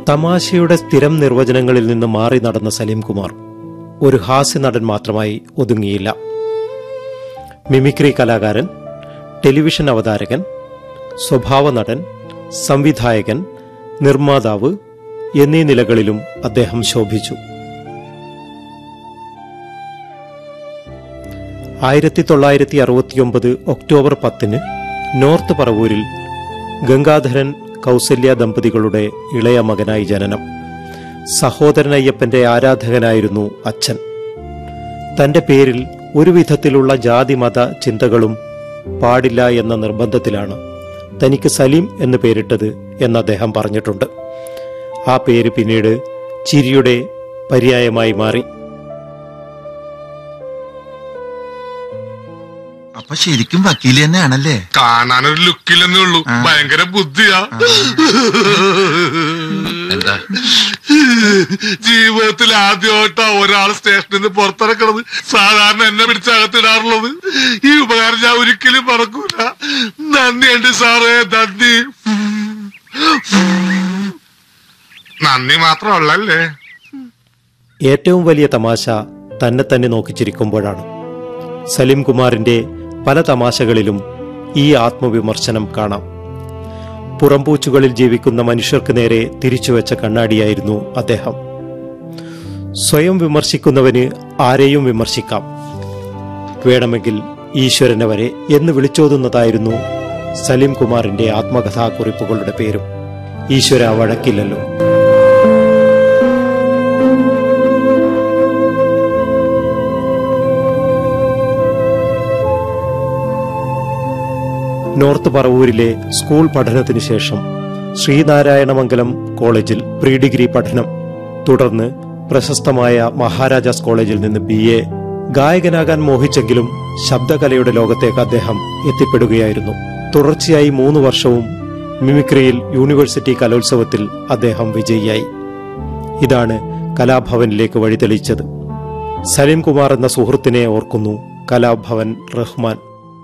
തമാശയുടെ സ്ഥിരം നിർവചനങ്ങളിൽ നിന്ന് മാറി നടന്ന സലീം കുമാർ ഒരു ഹാസ്യ നടൻ മാത്രമായി ഒതുങ്ങിയില്ല മിമിക്രി കലാകാരൻ ടെലിവിഷൻ അവതാരകൻ സ്വഭാവ നടൻ സംവിധായകൻ നിർമ്മാതാവ് എന്നീ നിലകളിലും അദ്ദേഹം ശോഭിച്ചു ആയിരത്തി തൊള്ളായിരത്തി അറുപത്തിയൊമ്പത് ഒക്ടോബർ പത്തിന് നോർത്ത് പറവൂരിൽ ഗംഗാധരൻ കൗസല്യ ദമ്പതികളുടെ ഇളയ മകനായി ജനനം സഹോദരൻ അയ്യപ്പന്റെ ആരാധകനായിരുന്നു അച്ഛൻ തന്റെ പേരിൽ ഒരു വിധത്തിലുള്ള ജാതിമത ചിന്തകളും പാടില്ല എന്ന നിർബന്ധത്തിലാണ് തനിക്ക് സലീം എന്ന് പേരിട്ടത് എന്ന് അദ്ദേഹം പറഞ്ഞിട്ടുണ്ട് ആ പേര് പിന്നീട് ചിരിയുടെ പര്യായമായി മാറി അപ്പൊ ശരിക്കും വക്കീൽ തന്നെയാണല്ലേ കാണാനൊരു ലുക്കില്ലെന്നേ ഉള്ളൂ ആ. ഭയങ്കര ബുദ്ധിയാ എന്താ ജീവിതത്തിൽ ആദ്യമായിട്ടാ ഒരാൾ സ്റ്റേഷനിൽ നിന്ന് പുറത്തിറക്കണത് സാധാരണ എന്നെ പിടിച്ചകത്തിടാറുള്ളത് ഈ ഉപകാരം ഞാൻ ഒരിക്കലും മറക്കൂല നന്ദിയുണ്ട് സാറേ നന്ദി നന്ദി മാത്രമല്ലേ ഏറ്റവും വലിയ തമാശ തന്നെ തന്നെ നോക്കി ചിരിക്കുമ്പോഴാണ് സലീം കുമാറിന്റെ പല തമാശകളിലും ഈ ആത്മവിമർശനം കാണാം പുറംപൂച്ചുകളിൽ ജീവിക്കുന്ന മനുഷ്യർക്ക് നേരെ തിരിച്ചുവെച്ച കണ്ണാടിയായിരുന്നു അദ്ദേഹം സ്വയം വിമർശിക്കുന്നവന് ആരെയും വിമർശിക്കാം വേണമെങ്കിൽ ഈശ്വരനെ വരെ എന്ന് വിളിച്ചോതുന്നതായിരുന്നു സലീം കുമാറിന്റെ ആത്മകഥാക്കുറിപ്പുകളുടെ പേരും ഈശ്വര വഴക്കില്ലല്ലോ നോർത്ത് പറവൂരിലെ സ്കൂൾ പഠനത്തിനു ശേഷം ശ്രീനാരായണമംഗലം കോളേജിൽ പ്രീ ഡിഗ്രി പഠനം തുടർന്ന് പ്രശസ്തമായ മഹാരാജാസ് കോളേജിൽ നിന്ന് ബി എ ഗായകനാകാൻ മോഹിച്ചെങ്കിലും ശബ്ദകലയുടെ ലോകത്തേക്ക് അദ്ദേഹം എത്തിപ്പെടുകയായിരുന്നു തുടർച്ചയായി മൂന്ന് വർഷവും മിമിക്രിയിൽ യൂണിവേഴ്സിറ്റി കലോത്സവത്തിൽ അദ്ദേഹം വിജയിയായി ഇതാണ് കലാഭവനിലേക്ക് വഴിതെളിച്ചത് സലീം കുമാർ എന്ന സുഹൃത്തിനെ ഓർക്കുന്നു കലാഭവൻ റഹ്മാൻ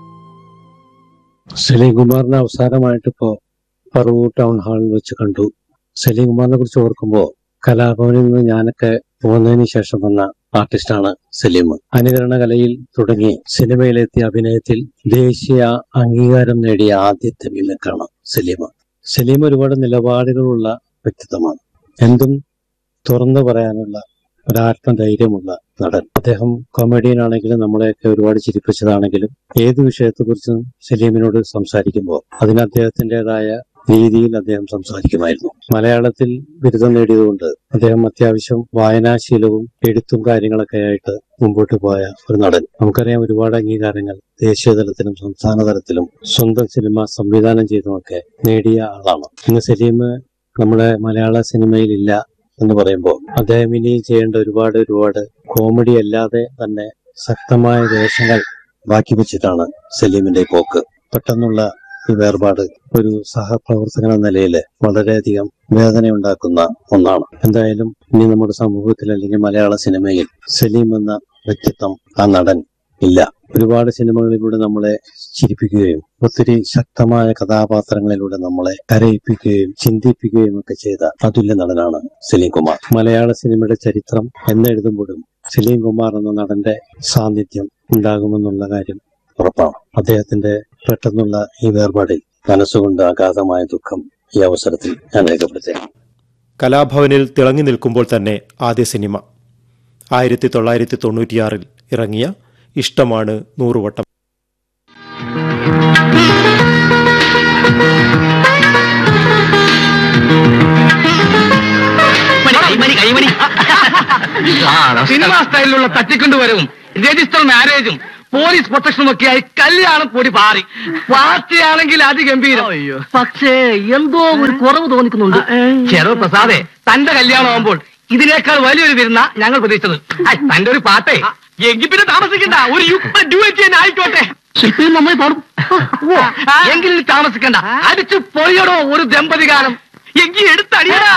സലീം കുമാറിനെ അവസാനമായിട്ട് ഇപ്പോ പറവൂർ ടൗൺ ഹാളിൽ വെച്ച് കണ്ടു സലീം കുമാറിനെ കുറിച്ച് ഓർക്കുമ്പോ കലാഭവനിൽ നിന്ന് ഞാനൊക്കെ പോകുന്നതിന് ശേഷം വന്ന ആർട്ടിസ്റ്റാണ് സലീം അനുകരണ കലയിൽ തുടങ്ങി സിനിമയിലെത്തിയ അഭിനയത്തിൽ ദേശീയ അംഗീകാരം നേടിയ ആദ്യത്തെ വിലക്കാണ് സലീം സലീം ഒരുപാട് നിലപാടുകളുള്ള വ്യക്തിത്വമാണ് എന്തും തുറന്നു പറയാനുള്ള ഒരു ആത്മധൈര്യമുള്ള നടൻ അദ്ദേഹം കൊമേഡിയൻ ആണെങ്കിലും നമ്മളെയൊക്കെ ഒരുപാട് ചിരിപ്പിച്ചതാണെങ്കിലും ഏത് വിഷയത്തെക്കുറിച്ചും സലീമിനോട് സംസാരിക്കുമ്പോൾ അതിന് അദ്ദേഹത്തിൻ്റെതായ രീതിയിൽ അദ്ദേഹം സംസാരിക്കുമായിരുന്നു മലയാളത്തിൽ ബിരുദം നേടിയതുകൊണ്ട് അദ്ദേഹം അത്യാവശ്യം വായനാശീലവും എഴുത്തും കാര്യങ്ങളൊക്കെ ആയിട്ട് മുമ്പോട്ട് പോയ ഒരു നടൻ നമുക്കറിയാം ഒരുപാട് അംഗീകാരങ്ങൾ ദേശീയ തലത്തിലും സംസ്ഥാന തലത്തിലും സ്വന്തം സിനിമ സംവിധാനം ചെയ്തുമൊക്കെ നേടിയ ആളാണ് ഇന്ന് സലീം നമ്മുടെ മലയാള സിനിമയിൽ ഇല്ല എന്ന് പറയുമ്പോൾ അദ്ദേഹം ഇനി ചെയ്യേണ്ട ഒരുപാട് ഒരുപാട് കോമഡി അല്ലാതെ തന്നെ ശക്തമായ വേഷങ്ങൾ ബാക്കി വെച്ചിട്ടാണ് സലീമിന്റെ പോക്ക് പെട്ടെന്നുള്ള ഈ വേർപാട് ഒരു സഹപ്രവർത്തകൻ എന്ന നിലയിൽ വളരെയധികം വേദനയുണ്ടാക്കുന്ന ഒന്നാണ് എന്തായാലും ഇനി നമ്മുടെ സമൂഹത്തിൽ അല്ലെങ്കിൽ മലയാള സിനിമയിൽ സലീം എന്ന വ്യക്തിത്വം ആ നടൻ ഇല്ല ഒരുപാട് സിനിമകളിലൂടെ നമ്മളെ ചിരിപ്പിക്കുകയും ഒത്തിരി ശക്തമായ കഥാപാത്രങ്ങളിലൂടെ നമ്മളെ കരയിപ്പിക്കുകയും ചിന്തിപ്പിക്കുകയും ഒക്കെ ചെയ്ത അതുല്യ നടനാണ് സലീം കുമാർ മലയാള സിനിമയുടെ ചരിത്രം എന്നെഴുതുമ്പോഴും സലീം കുമാർ എന്ന നടന്റെ സാന്നിധ്യം ഉണ്ടാകുമെന്നുള്ള കാര്യം ഉറപ്പാണ് അദ്ദേഹത്തിന്റെ പെട്ടെന്നുള്ള ഈ വേർപാടിൽ മനസ്സുകൊണ്ട് അഗാധമായ ദുഃഖം ഈ അവസരത്തിൽ ഞാൻ രേഖപ്പെടുത്തുകയാണ് കലാഭവനിൽ തിളങ്ങി നിൽക്കുമ്പോൾ തന്നെ ആദ്യ സിനിമ ആയിരത്തി തൊള്ളായിരത്തി തൊണ്ണൂറ്റിയാറിൽ ഇറങ്ങിയ ഇഷ്ടമാണ് നൂറുവട്ടം സിനിമ സ്റ്റൈലിലുള്ള തട്ടിക്കൊണ്ടുവരവും രജിസ്റ്റർ മാരേജും പോലീസ് പ്രൊട്ടക്ഷനും ഒക്കെയായി കല്യാണം കൂടി പാറി പാർട്ടിയാണെങ്കിൽ അതിഗംഭീരം പക്ഷേ എന്തോ ഒരു കുറവ് തോന്നിക്കുന്നുണ്ട് ചെറു പ്രസാദേ തന്റെ കല്യാണം ആവുമ്പോൾ ഇതിനേക്കാൾ വലിയൊരു വിരുന്ന ഞങ്ങൾ പ്രതീക്ഷിച്ചത് ഐ, തന്റെ ഒരു പാട്ടേ എങ്കിൽ പിന്നെ താമസിക്കണ്ട ഒരു യുക്ത ഡ്യൂറ്റ് തന്നെ ആയിക്കോട്ടെ ശില്പിയും നമ്മൾ പാടും ഓ, എങ്കിൽ ഇനി താമസിക്കണ്ട അടിച്ചു പൊളിയടോ ഒരു ദമ്പതി ഗാനം എങ്കിൽ എടുത്തടിയടാ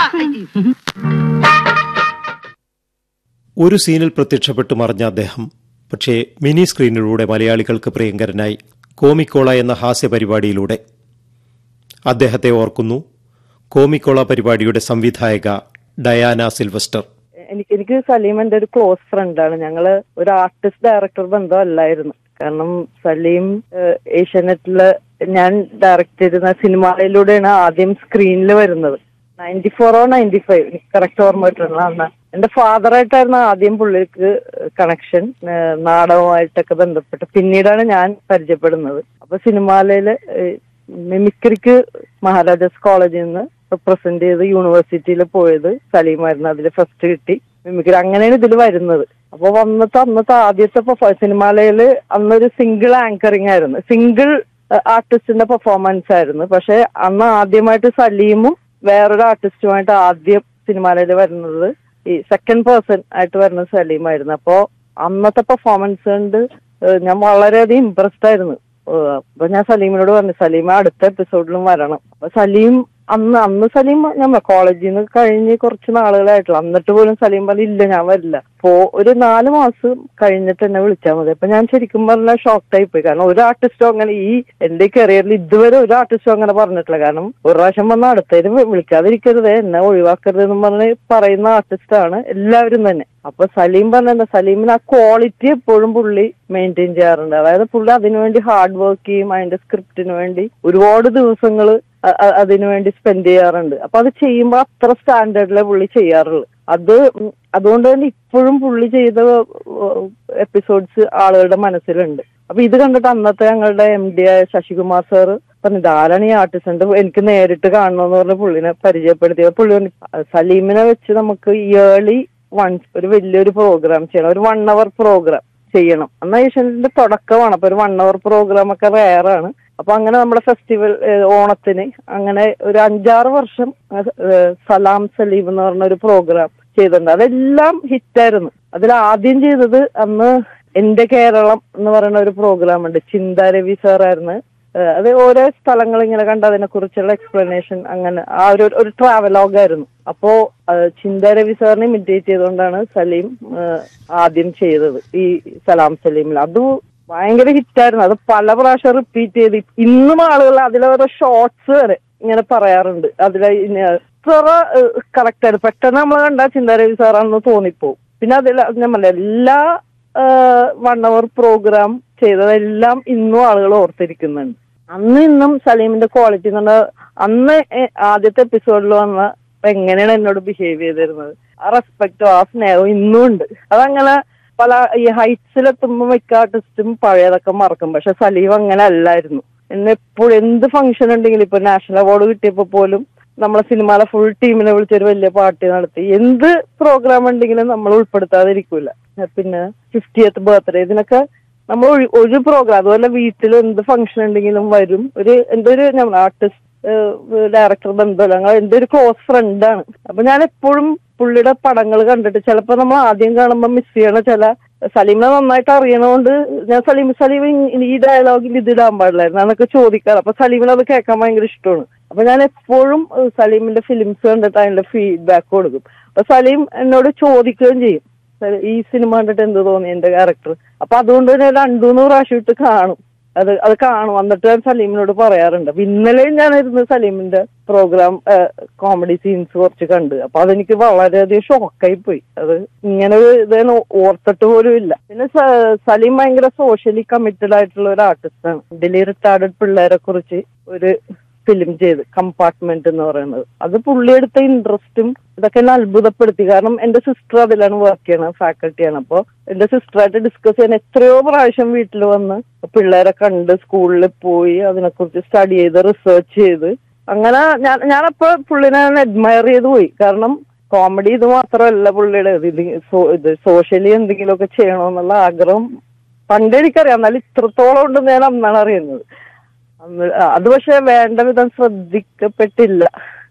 ഒരു സീനിൽ പ്രത്യക്ഷപ്പെട്ടു മറഞ്ഞ അദ്ദേഹം പക്ഷേ മിനി സ്ക്രീനിലൂടെ മലയാളികൾക്ക് പ്രിയങ്കരനായി കോമിക്കോള എന്ന ഹാസ്യ പരിപാടിയിലൂടെ അദ്ദേഹത്തെ ഓർക്കുന്നു കോമിക്കോള പരിപാടിയുടെ സംവിധായക ഡയാന സിൽവസ്റ്റർ എനിക്ക് എനിക്ക് സലീം എന്റെ ഒരു ക്ലോസ് ഫ്രണ്ടാണ് ഞങ്ങള് ഒരു ആർട്ടിസ്റ്റ് ഡയറക്ടർ ബന്ധമല്ലായിരുന്നു കാരണം സലീം ഏഹ്, ഏഷ്യാനെറ്റില് ഞാൻ ഡയറക്ട് ചെയ്തിരുന്ന സിനിമയിലൂടെയാണ് ആദ്യം സ്ക്രീനിൽ വരുന്നത് നയൻറ്റി ഫോറോ നയൻറ്റി ഫൈവ് എനിക്ക് കറക്റ്റ് ഓർമ്മ കിട്ടുന്നത് അന്ന് എന്റെ ഫാദറായിട്ടായിരുന്നു ആദ്യം പുള്ളിക്ക് കണക്ഷൻ നാടകമായിട്ടൊക്കെ ബന്ധപ്പെട്ട് പിന്നീടാണ് ഞാൻ പരിചയപ്പെടുന്നത് അപ്പൊ സിനിമാലയില് മിമിക്രിക്ക് മഹാരാജാസ് കോളേജിൽ നിന്ന് റിപ്രസെന്റ് ചെയ്ത് യൂണിവേഴ്സിറ്റിയിൽ പോയത് സലീമായിരുന്നു അതിൽ ഫസ്റ്റ് കിട്ടി മിമിക്രി അങ്ങനെയാണ് ഇതിൽ വരുന്നത് അപ്പൊ വന്നിട്ട് അന്നത്തെ ആദ്യത്തെ പെർഫോ- സിനിമാലയില് അന്നൊരു സിംഗിൾ ആങ്കറിംഗ് ആയിരുന്നു സിംഗിൾ ആർട്ടിസ്റ്റിന്റെ പെർഫോമൻസ് ആയിരുന്നു പക്ഷെ അന്ന് ആദ്യമായിട്ട് സലീമും വേറൊരു ആർട്ടിസ്റ്റുമായിട്ട് ആദ്യം സിനിമാലയിൽ വരുന്നത് ഈ സെക്കൻഡ് പേഴ്സൺ ആയിട്ട് വരുന്ന സലീമായിരുന്നു അപ്പോ അന്നത്തെ പെർഫോമൻസ് കൊണ്ട് ഏഹ് ഞാൻ വളരെയധികം ഇമ്പ്രസ്ഡ് ആയിരുന്നു ഏഹ് അപ്പൊ ഞാൻ സലീമിനോട് പറഞ്ഞു സലീം അടുത്ത എപ്പിസോഡിലും വരണം അപ്പൊ സലീം അന്ന് അന്ന് സലീം ഞാൻ കോളേജിൽ നിന്ന് കഴിഞ്ഞ് കുറച്ച് നാളുകളായിട്ടുള്ളൂ എന്നിട്ട് പോലും സലീം പറഞ്ഞു ഇല്ല ഞാൻ വരില്ല അപ്പോ ഒരു നാല് മാസം കഴിഞ്ഞിട്ട് എന്നെ വിളിച്ചാൽ മതി അപ്പൊ ഞാൻ ശരിക്കും പറഞ്ഞാൽ ഷോക്ക്ഡായി പോയി കാരണം ഒരു ആർട്ടിസ്റ്റും അങ്ങനെ ഈ എന്റെ കരിയറിൽ ഇതുവരെ ഒരു ആർട്ടിസ്റ്റും അങ്ങനെ പറഞ്ഞിട്ടില്ല കാരണം ഒരു പ്രാവശ്യം വന്ന അടുത്തതിന് വിളിക്കാതിരിക്കരുത് എന്നെ ഒഴിവാക്കരുത് എന്ന് പറഞ്ഞ് പറയുന്ന ആർട്ടിസ്റ്റാണ് എല്ലാവരും തന്നെ അപ്പൊ സലീം പറഞ്ഞ സലീമിന് ആ ക്വാളിറ്റി എപ്പോഴും പുള്ളി മെയിൻറ്റെയിൻ ചെയ്യാറുണ്ട് അതായത് പുള്ളി അതിനുവേണ്ടി ഹാർഡ് വർക്ക് ചെയ്യും അതിന്റെ സ്ക്രിപ്റ്റിന് വേണ്ടി ഒരുപാട് ദിവസങ്ങൾ അതിനുവേണ്ടി സ്പെൻഡ് ചെയ്യാറുണ്ട് അപ്പൊ അത് ചെയ്യുമ്പോൾ അത്ര സ്റ്റാൻഡേർഡിലെ പുള്ളി ചെയ്യാറുള്ളൂ അത് ഉം അതുകൊണ്ട് തന്നെ ഇപ്പോഴും പുള്ളി ചെയ്ത എപ്പിസോഡ്സ് ആളുകളുടെ മനസ്സിലുണ്ട് അപ്പൊ ഇത് കണ്ടിട്ട് അന്നത്തെ ഞങ്ങളുടെ എം ഡി ആയ ശശികുമാർ സാറ് പറഞ്ഞു ഇതാരാണ് ഈ ആർട്ടിസ്റ്റ് എനിക്ക് നേരിട്ട് കാണണമെന്ന് പറഞ്ഞ് പുള്ളിനെ പരിചയപ്പെടുത്തിയ പുള്ളി പറഞ്ഞു സലീമിനെ വെച്ച് നമുക്ക് ഇയേർലി വൺസ് ഒരു വലിയൊരു പ്രോഗ്രാം ചെയ്യണം ഒരു വൺ അവർ പ്രോഗ്രാം ചെയ്യണം എന്നാൽ ഏഷ്യന്റെ തുടക്കമാണ് അപ്പൊ ഒരു വൺ അവർ പ്രോഗ്രാം ഒക്കെ റയറാണ് അപ്പൊ അങ്ങനെ നമ്മുടെ ഫെസ്റ്റിവൽ ഓണത്തിന് അങ്ങനെ ഒരു അഞ്ചാറ് വർഷം ഏഹ്, സലാം സലീം എന്ന് പറഞ്ഞ ഒരു പ്രോഗ്രാം ചെയ്തിട്ടുണ്ട് അതെല്ലാം ഹിറ്റായിരുന്നു അതിൽ ആദ്യം ചെയ്തത് അന്ന് എന്റെ കേരളം എന്ന് പറയുന്ന ഒരു പ്രോഗ്രാം ഉണ്ട് ചിന്ത രവി സാറായിരുന്നു ഏഹ് അത് ഓരോ സ്ഥലങ്ങൾ ഇങ്ങനെ കണ്ട് അതിനെ കുറിച്ചുള്ള എക്സ്പ്ലനേഷൻ അങ്ങനെ ആ ഒരു ഒരു ട്രാവലോഗായിരുന്നു അപ്പോ ഏഹ് ചിന്ത രവി സാറിനെ ഇമിറ്റേറ്റ് ചെയ്തുകൊണ്ടാണ് സലീം ഏഹ് ആദ്യം ചെയ്തത് ഈ സലാം സലീമിൽ അത് ഭയങ്കര ഹിറ്റായിരുന്നു അത് പല പ്രാവശ്യം റിപ്പീറ്റ് ചെയ്ത് ഇന്നും ആളുകൾ അതിലെ ഓരോ ഷോർട്സ് വരെ ഇങ്ങനെ പറയാറുണ്ട് അതിലെ ഇത്ര കറക്റ്റ് ആയിരുന്നു പെട്ടെന്ന് നമ്മൾ കണ്ട ചിന്ത രവി സാറാണെന്ന് തോന്നിപ്പോവും പിന്നെ അതിൽ ഞാൻ പറഞ്ഞ എല്ലാ വൺ അവർ പ്രോഗ്രാം ചെയ്തതെല്ലാം ഇന്നും ആളുകൾ ഓർത്തിരിക്കുന്നുണ്ട് അന്ന് ഇന്നും സലീമിന്റെ ക്വാളിറ്റി എന്ന് പറഞ്ഞാൽ അന്ന് എ- ആദ്യത്തെ എപ്പിസോഡിൽ വന്ന അപ്പൊ എങ്ങനെയാണ് എന്നോട് ബിഹേവ് ചെയ്തിരുന്നത് ആ റെസ്പെക്റ്റോ ആ സ്നേഹവും ഇന്നും ഉണ്ട് അതങ്ങനെ പല ഈ ഹൈറ്റ്സിലെത്തുമ്പോൾ മിക്ക ആർട്ടിസ്റ്റും പഴയതൊക്കെ മറക്കും പക്ഷെ സലീം അങ്ങനെ അല്ലായിരുന്നു എന്നെ എപ്പോഴും എന്ത് ഫംഗ്ഷൻ ഉണ്ടെങ്കിലും ഇപ്പൊ നാഷണൽ അവാർഡ് കിട്ടിയപ്പോ പോലും നമ്മളെ സിനിമയിലെ ഫുൾ ടീമിനെ വിളിച്ചൊരു വലിയ പാർട്ടി നടത്തി എന്ത് പ്രോഗ്രാം ഉണ്ടെങ്കിലും നമ്മൾ ഉൾപ്പെടുത്താതിരിക്കൂല പിന്നെ ഫിഫ്റ്റിയത്ത് ബർത്ത്ഡേ ഇതിനൊക്കെ നമ്മൾ ഒരു- ഒരു പ്രോഗ്രാം അതുപോലെ വീട്ടിൽ എന്ത് ഫംഗ്ഷൻ ഉണ്ടെങ്കിലും വരും ഒരു എന്റെ ഒരു ആർട്ടിസ്റ്റ് ഡയറക്ടർ ബന്ധമല്ല ഞങ്ങൾ എന്റെ ഒരു ക്ലോസ് ഫ്രണ്ടാണ് അപ്പൊ ഞാൻ എപ്പോഴും പുള്ളിയുടെ പടങ്ങൾ കണ്ടിട്ട് ചിലപ്പോ നമ്മൾ ആദ്യം കാണുമ്പോൾ മിസ് ചെയ്യണ ചില സലീമിനെ നന്നായിട്ട് അറിയണോണ്ട് ഞാൻ സലീം സലീം ഇ- ഈ ഡയലോഗിൽ ഇത് ഇടാൻ പാടില്ലായിരുന്നു എന്നൊക്കെ ചോദിക്കാറ് അപ്പൊ സലീമിന് അത് കേൾക്കാൻ ഭയങ്കര ഇഷ്ടമാണ് അപ്പൊ ഞാൻ എപ്പോഴും ഏഹ്, സലീമിന്റെ ഫിലിംസ് കണ്ടിട്ട് അതിന്റെ ഫീഡ്ബാക്ക് കൊടുക്കും അപ്പൊ സലീം എന്നോട് ചോദിക്കുകയും ചെയ്യും "സല- ഈ സിനിമ കണ്ടിട്ട് എന്ത് തോന്നി എന്റെ ക്യാരക്ടർ അപ്പൊ അതുകൊണ്ട് തന്നെ രണ്ടൂന്ന് പ്രാവശ്യം ഇട്ട് കാണും അത് അത് കാണും എന്നിട്ട് ഞാൻ സലീമിനോട് പറയാറുണ്ട് അപ്പൊ ഇന്നലെയും ഞാനിരുന്ന് സലീമിന്റെ പ്രോഗ്രാം കോമഡി സീൻസ് കുറച്ച് കണ്ട് അപ്പൊ അതെനിക്ക് വളരെയധികം ഷോക്കായി പോയി അത് ഇങ്ങനെ ഒരു ഇത് ഞാൻ ഓർത്തിട്ട് പോലും ഇല്ല പിന്നെ സ- സലീം ഭയങ്കര സോഷ്യലി കമ്മിറ്റഡ് ആയിട്ടുള്ള ഒരു ആർട്ടിസ്റ്റാണ് ഇതിൽ റിട്ടാർഡഡ് പിള്ളേരെ കുറിച്ച് ഒരു ഫിലിം ചെയ്ത് കമ്പാർട്ട്മെന്റ് എന്ന് പറയുന്നത് അത് പുള്ളി എടുത്ത ഇൻട്രസ്റ്റും ഇതൊക്കെ എന്നെ അത്ഭുതപ്പെടുത്തി കാരണം എന്റെ സിസ്റ്റർ അതിലാണ് വർക്ക് ചെയ്യണത് ഫാക്കൽറ്റിയാണ് അപ്പോൾ എന്റെ സിസ്റ്ററായിട്ട് ഡിസ്കസ് ചെയ്യാൻ എത്രയോ പ്രാവശ്യം വീട്ടിൽ വന്ന് പിള്ളേരെ കണ്ട് സ്കൂളിൽ പോയി അതിനെക്കുറിച്ച് സ്റ്റഡി ചെയ്ത് റിസർച്ച് ചെയ്ത് അങ്ങനെ ഞാൻ ഞാനപ്പോ പുള്ളിനെ അഡ്മയർ ചെയ്ത് പോയി കാരണം കോമഡി ഇത് മാത്രമല്ല പുള്ളിയുടെ ഇത് ഇത് സോ- ഇത് സോഷ്യലി എന്തെങ്കിലുമൊക്കെ ചെയ്യണമെന്നുള്ള ആഗ്രഹം പണ്ടേ എനിക്കറിയാം എന്നാലും ഇത്രത്തോളം ഉണ്ടെന്ന് ഞാൻ അന്നാണ് അറിയുന്നത് അന്ന് ആ, അത് പക്ഷെ വേണ്ട വിധം ശ്രദ്ധിക്കപ്പെട്ടില്ല